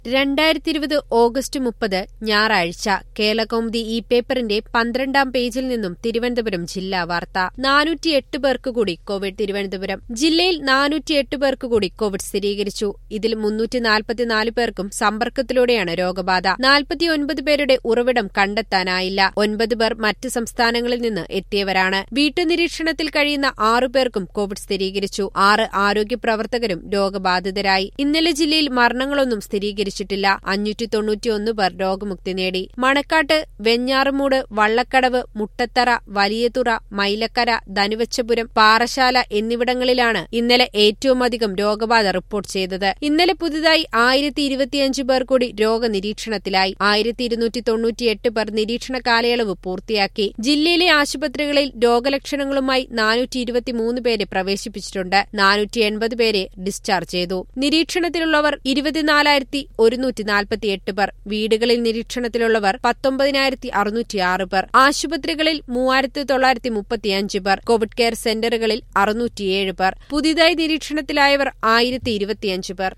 രണ്ടായിരത്തി ഇരുപത് ഓഗസ്റ്റ് മുപ്പത് ഞായറാഴ്ച കേരളകൗമുദി ഈ പേപ്പറിന്റെ പന്ത്രണ്ടാം പേജിൽ നിന്നും തിരുവനന്തപുരം ജില്ലാ വാർത്ത നാനൂറ്റിയെട്ട് പേർക്ക് കൂടി കോവിഡ് തിരുവനന്തപുരം ജില്ലയിൽ നാനൂറ്റിയെട്ട് പേർക്ക് കൂടി കോവിഡ് സ്ഥിരീകരിച്ചു ഇതിൽ മുന്നൂറ്റി നാൽപ്പത്തിനാല് പേർക്കും സമ്പർക്കത്തിലൂടെയാണ് രോഗബാധ നാൽപ്പത്തിയൊൻപത് പേരുടെ ഉറവിടം കണ്ടെത്താനായില്ല ഒൻപത് പേർ മറ്റ് സംസ്ഥാനങ്ങളിൽ നിന്ന് എത്തിയവരാണ് വീട്ടുനിരീക്ഷണത്തിൽ കഴിയുന്ന ആറു പേർക്കും കോവിഡ് സ്ഥിരീകരിച്ചു ആറ് ആരോഗ്യ പ്രവർത്തകരും രോഗബാധിതരായി ഇന്നലെ ജില്ലയിൽ മരണങ്ങളൊന്നും സ്ഥിരീകരിച്ചിട്ടില്ല അഞ്ഞൂറ്റി തൊണ്ണൂറ്റിയൊന്ന് പേർ രോഗമുക്തി നേടി മണക്കാട്ട് വെഞ്ഞാറുമൂട് വള്ളക്കടവ് മുട്ടത്തറ വലിയതുറ മൈലക്കര ധനുവച്ചപുരം പാറശാല എന്നിവിടങ്ങളിലാണ് ഇന്നലെ ഏറ്റവുമധികം രോഗബാധ റിപ്പോർട്ട് ചെയ്തത് ഇന്നലെ പുതുതായി ആയിരത്തി ഇരുപത്തിയഞ്ച് പേർ കൂടി രോഗനിരീക്ഷണത്തിലായി ആയിരത്തി ഇരുന്നൂറ്റി തൊണ്ണൂറ്റിയെട്ട് പേർ നിരീക്ഷണ കാലയളവ് പൂർത്തിയാക്കി ജില്ലയിലെ ആശുപത്രികളിൽ രോഗലക്ഷണങ്ങളുമായി നാനൂറ്റി ഇരുപത്തിമൂന്ന് പേരെ പ്രവേശിപ്പിച്ചിട്ടുണ്ട് നാനൂറ്റി എൺപത് പേരെ ഡിസ്ചാർജ് ചെയ്തു നിരീക്ഷണത്തിലുള്ളവർ ഇരുപത്തിനാലായിരത്തി ഒരുന്നൂറ്റി നാൽപ്പത്തിയെട്ട് പേർ വീടുകളിൽ നിരീക്ഷണത്തിലുള്ളവർ പത്തൊമ്പതിനായിരത്തി അറുന്നൂറ്റിയാറ് പേർ ആശുപത്രികളിൽ മൂവായിരത്തി തൊള്ളായിരത്തി മുപ്പത്തിയഞ്ച് പേർ കോവിഡ് കെയർ സെന്ററുകളിൽ അറുന്നൂറ്റിയേഴ് പേർ പുതിയതായി നിരീക്ഷണത്തിലായവർ ആയിരത്തി ഇരുപത്തിയഞ്ച് പേർ